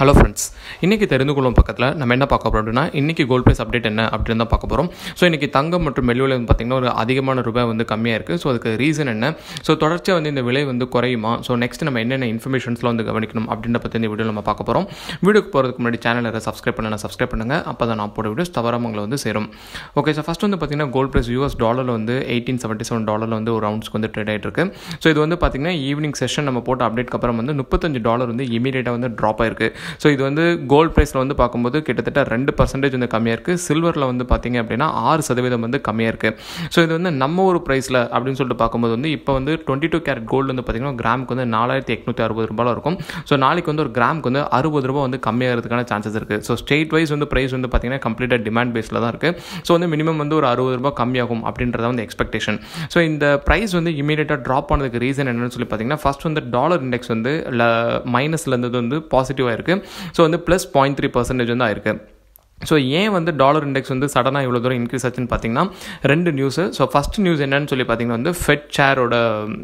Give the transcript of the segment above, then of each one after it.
hello friends இன்றைக்கி தெரிந்து கொள்ளும் பக்கத்தில் நம்ம என்ன பார்க்க போகிறோம் அப்படின்னா இன்றைக்கி கோல்ட் ப்ரைஸ் அப்டேட் என்ன அப்படின்னு தான் பார்க்க போகிறோம் ஸோ இன்றைக்கி தங்கம் மற்றும் வெள்ளிவிலை வந்து பார்த்திங்கன்னா ஒரு அதிகமான ரூபாய் வந்து கம்மியாக இருக்குது ஸோ அதுக்கு ரீசன் என்ன ஸோ தொடர்ச்சியாக வந்து இந்த விலை வந்து குறையுமா ஸோ நெக்ஸ்ட் நம்ம என்னென்ன இன்ஃபர்மேஷன்ஸ்லாம் வந்து கவனிக்கணும் அப்படின்ற பற்றி இந்த வீடியோ நம்ம பார்க்க போகிறோம் வீடியோக்கு போகிறதுக்கு முன்னாடி சேனலை சப்ஸ்கிரைப் பண்ண சப்ஸ்கிரைப் பண்ணுங்கள் அப்போ தான் நான் போட வீடியோஸ் தவறாம உங்களை வந்து சேரும் ஓகே ஸோ ஃபஸ்ட் வந்து பார்த்திங்கன்னா கோல்ட் ப்ரைஸ் யூஎஸ் டாலரில் வந்து எயிட்டீன் செவன்ட்டி செவன் டாலரில் வந்து ஒரு ரவுண்ட்ஸ்க்கு வந்து ட்ரேட் ஆகிட்டு இருக்கு ஸோ இது வந்து பார்த்திங்கன்னா ஈவினிங் செஷன் நம்ம போட்ட அப்டேட்க்கு அப்புறம் வந்து முப்பத்தஞ்சு டாலர் வந்து இமீடியட்டாக வந்து ட்ராப் ஆயிருக்கு ஸோ இது வந்து கோல்ட் ப்ரைஸில் வந்து பார்க்கும்போது கிட்டத்தட்ட ரெண்டு பர்சன்டேஜ் வந்து கம்மியாக இருக்குது சில்வரில் வந்து பார்த்திங்க அப்படின்னா ஆறு சதவீதம் வந்து கம்மியாக இருக்குது ஸோ இது வந்து நம்ம ஒரு ப்ரைஸில் அப்படின்னு சொல்லிட்டு பார்க்கும்போது வந்து இப்போ வந்து டுவெண்ட்டி டூ கேரட் கோல்டு வந்து பார்த்திங்கன்னா கிராமுக்கு வந்து நாலாயிரத்தி எட்நூற்றி அறுபது ரூபாயில் இருக்கும் ஸோ நாளைக்கு வந்து ஒரு கிராமுக்கு வந்து அறுபது ரூபா வந்து கம்மியாகிறதுக்கான சான்சஸ் இருக்குது ஸோ ஸ்டேட் வைஸ் வந்து ப்ரைஸ் வந்து பார்த்திங்கன்னா கம்ப்ளீட்டாக டிமாண்ட் பேஸில் தான் இருக்குது ஸோ வந்து மினிமம் வந்து ஒரு அறுபது ரூபா கம்மியாகும் அப்படின்றத வந்து எக்ஸ்பெக்டேஷன் ஸோ இந்த ப்ரைஸ் வந்து இமீடியட்டாக ட்ராப் ஆனதுக்கு ரீசன் என்னன்னு சொல்லி பார்த்தீங்கன்னா ஃபஸ்ட் வந்து டாலர் இண்டெக்ஸ் வந்து மைனஸில் இருந்தது வந்து பாசிட்டிவாக இருக்குது ஸோ வந்து ப்ளஸ் பாயிண்ட் த்ரீ பர்சன்டேஜ் வந்து ஆயிருக்கு ஸோ ஏன் வந்து டாலர் இண்டெக்ஸ் வந்து சடனாக இவ்வளோ தூரம் இன்க்ரீஸ் ஆச்சுன்னு பார்த்தீங்கன்னா ரெண்டு நியூஸு ஸோ ஃபஸ்ட் நியூஸ் என்னன்னு சொல்லி பார்த்தீங்கன்னா வந்து ஃபெட் சேரோட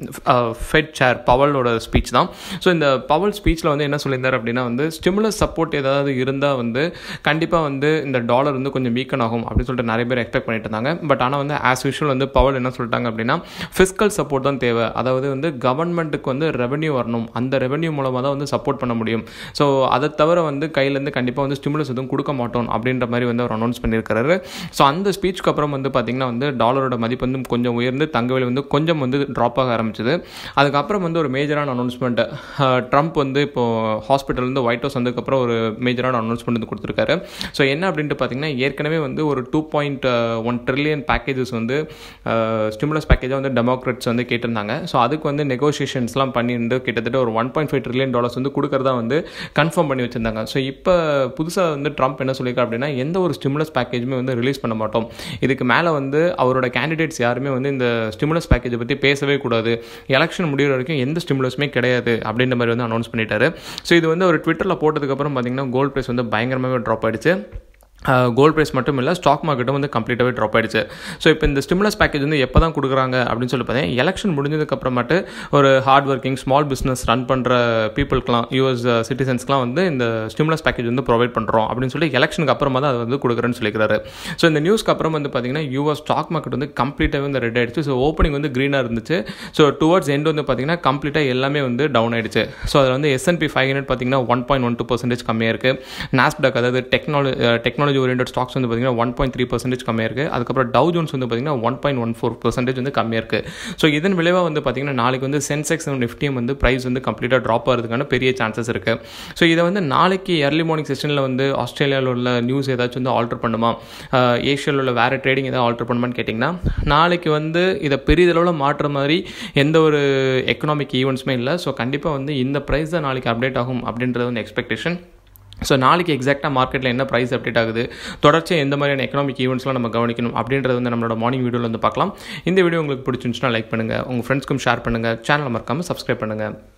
ஃபெட் சேர் பவலோட ஸ்பீச் தான் ஸோ இந்த பவல் ஸ்பீச்சில் வந்து என்ன சொல்லியிருந்தார் அப்படின்னா வந்து ஸ்டிமுலஸ் சப்போர்ட் ஏதாவது இருந்தால் வந்து கண்டிப்பாக வந்து இந்த டாலர் வந்து கொஞ்சம் வீக்கன் ஆகும் அப்படின்னு சொல்லிட்டு நிறைய பேர் எக்ஸ்பெக்ட் பண்ணிட்டு இருந்தாங்க பட் ஆனால் வந்து ஆஸ் யூஷுவல் வந்து பவல் என்ன சொல்லிட்டாங்க அப்படின்னா ஃபிஸ்கல் சப்போர்ட் தான் தேவை அதாவது வந்து கவர்மெண்ட்டுக்கு வந்து ரெவன்யூ வரணும் அந்த ரெவன்யூ மூலமாக தான் வந்து சப்போர்ட் பண்ண முடியும் ஸோ அதை தவிர வந்து கையிலேருந்து கண்டிப்பாக வந்து ஸ்டிமுலஸ் எதுவும் கொடுக்க மாட்டோம் அப்படின்ற மாதிரி வந்து அவர் அனௌன்ஸ் பண்ணியிருக்காரு ஸோ அந்த ஸ்பீச்சுக்கு அப்புறம் வந்து பார்த்திங்கன்னா வந்து டாலரோட மதிப்பு வந்து கொஞ்சம் உயர்ந்து தங்க விலை வந்து கொஞ்சம் வந்து ட்ராப் ஆக ஆரம்பிச்சது அதுக்கப்புறம் வந்து ஒரு மேஜரான அனௌன்ஸ்மெண்ட் ட்ரம்ப் வந்து இப்போது ஹாஸ்பிட்டல்லேருந்து ஒயிட் ஹவுஸ் வந்ததுக்கப்புறம் ஒரு மேஜரான அனௌன்ஸ்மெண்ட் வந்து கொடுத்துருக்காரு ஸோ என்ன அப்படின்ட்டு பார்த்தீங்கன்னா ஏற்கனவே வந்து ஒரு two point one trillion packages வந்து ஸ்டிமுலஸ் பேக்கேஜாக வந்து டெமோக்ராட்ஸ் வந்து கேட்டிருந்தாங்க ஸோ அதுக்கு வந்து நெகோசியேஷன்ஸ்லாம் பண்ணியிருந்து கிட்டத்தட்ட ஒரு one point five trillion dollars வந்து கொடுக்குறதா வந்து கன்ஃபார்ம் பண்ணி வச்சுருந்தாங்க ஸோ இப்போ புதுசாக வந்து ட்ரம்ப் என்ன சொல்லியிருக்காரு அப்படின்னா எந்த ஒரு ஸ்டிமுலஸ் பேக்கேஜுமே வந்து ரிலீஸ் பண்ண மாட்டோம் இதுக்கு மேலே வந்து அவரோட கேண்டிடேட்ஸ் யாருமே வந்து இந்த ஸ்டிமுலஸ் பேக்கேஜை பற்றி பேசவே கூடாது எலெக்ஷன் முடிகிற வரைக்கும் எந்த ஸ்டிமுலஸுமே கிடையாது அப்படின்ற மாதிரி வந்து அனௌன்ஸ் பண்ணிட்டாரு ஸோ இது வந்து ஒரு ட்விட்டரில் போட்டதுக்கப்புறம் பார்த்தீங்கன்னா கோல்ட் ப்ரைஸ் வந்து பயங்கரமாகவே ட்ராப் ஆயிடுச்சு கோல்ட் ப்ரைஸ் மட்டும் இல்லை ஸ்டாக் மார்க்கெட்டும் வந்து கம்ப்ளீட்டாகவே ட்ராப் ஆயிடுச்சு ஸோ இப்போ இந்த ஸ்டிமுலஸ் பேக்கேஜ் வந்து எப்போ தான் கொடுக்குறாங்க அப்படின்னு சொல்லி பார்த்தீங்கன்னா எலெக்ஷன் முடிஞ்சதுக்கப்புறமாட்டு ஒரு hard working small business run பண்ணுற பீப்புளுக்குலாம் யூஎஸ் சிட்டிசன்ஸ்க்குலாம் வந்து இந்த ஸ்டிமுலஸ் பேக்கேஜ் வந்து ப்ரொவைட் பண்ணுறோம் அப்படின்னு சொல்லி எலெக்ஷனுக்கு அப்புறமா தான் அது வந்து கொடுக்குறேன்னு சொல்லிக்கிறாரு ஸோ இந்த நியூஸ்க்கு அப்புறம் வந்து பார்த்தீங்கன்னா யூஎஸ் ஸ்டாக் மார்க்கெட் வந்து கம்ப்ளீட்டாகவே வந்து ரெட் ஆயிடுச்சு ஸோ ஓப்பனிங் வந்து க்ரீனாக இருந்துச்சு ஸோ டுவர்ட்ஸ் எண்ட் வந்து பார்த்தீங்கன்னா கம்ப்ளீட்டாக எல்லாமே வந்து டவுன் ஆயிடுச்சு ஸோ அதில் வந்து எஸ்என்பி ஃபைவ் ஹண்ட்ரட் பார்த்தீங்கன்னா one point one two percentage கம்மியாக இருக்குது நாஸ்டாக் அதாவது டெக்னாலஜி டெக்னாலஜி ஓரியன்ட் ஸ்டாக்ஸ் வந்து பார்த்தீங்கன்னா ஒன் பாயிண்ட் த்ரீ பர்சன்டேஜ் கம்மியாக இருக்குது அதுக்கப்புறம் டவு ஜோன்ஸ் வந்து பார்த்தீங்கன்னா one point one four percentage வந்து கம்மியாக இருக்குது ஸோ இதன் விளைவாக வந்து பார்த்தீங்கன்னா நாளைக்கு வந்து சென்செக்ஸ் நிஃப்டியும் வந்து ப்ரைஸ் வந்து கம்ப்ளீட்டாக ட்ராப் ஆகிறதுக்கான பெரிய சான்சஸ் இருக்குது ஸோ இதை வந்து நாளைக்கு ஏர்லி மார்னிங் செஷனில் வந்து ஆஸ்திரேலியாவில் உள்ள நியூஸ் ஏதாச்சும் வந்து ஆல்டர் பண்ணுமா ஏஷியாவில் உள்ள வேறு ட்ரேடிங் ஏதாவது ஆல்டர் பண்ணுமான்னு கேட்டிங்கன்னா நாளைக்கு வந்து இதை பெரிதளவில் மாற்றுற மாதிரி எந்த ஒரு எக்கனாமிக் ஈவெண்ட்ஸுமே இல்லை ஸோ கண்டிப்பாக வந்து இந்த ப்ரைஸ் தான் நாளைக்கு அப்டேட் ஆகும் அப்படின்றது வந்து எக்ஸ்பெக்டேஷன் ஸோ நாளைக்கு எக்ஸாக்டாக மார்க்கெட்டில் என்ன ப்ரைஸ் அப்டேட் ஆகுது தொடர்ச்சியாக எந்த மாதிரியான எக்கனாமிக் ஈவெண்ட்ஸ்லாம் நம்ம கவனிக்கணும் அப்படின்றது வந்து நம்மளோட மார்னிங் வீடியோவில் வந்து பார்க்கலாம் இந்த வீடியோ உங்களுக்கு பிடிச்சிருந்துச்சுன்னா லைக் பண்ணுங்கள் உங்கள் ஃப்ரெண்ட்ஸ்க்கும் ஷேர் பண்ணுங்கள் சேனலை மறக்காமல் சப்ஸ்கிரைப் பண்ணுங்கள்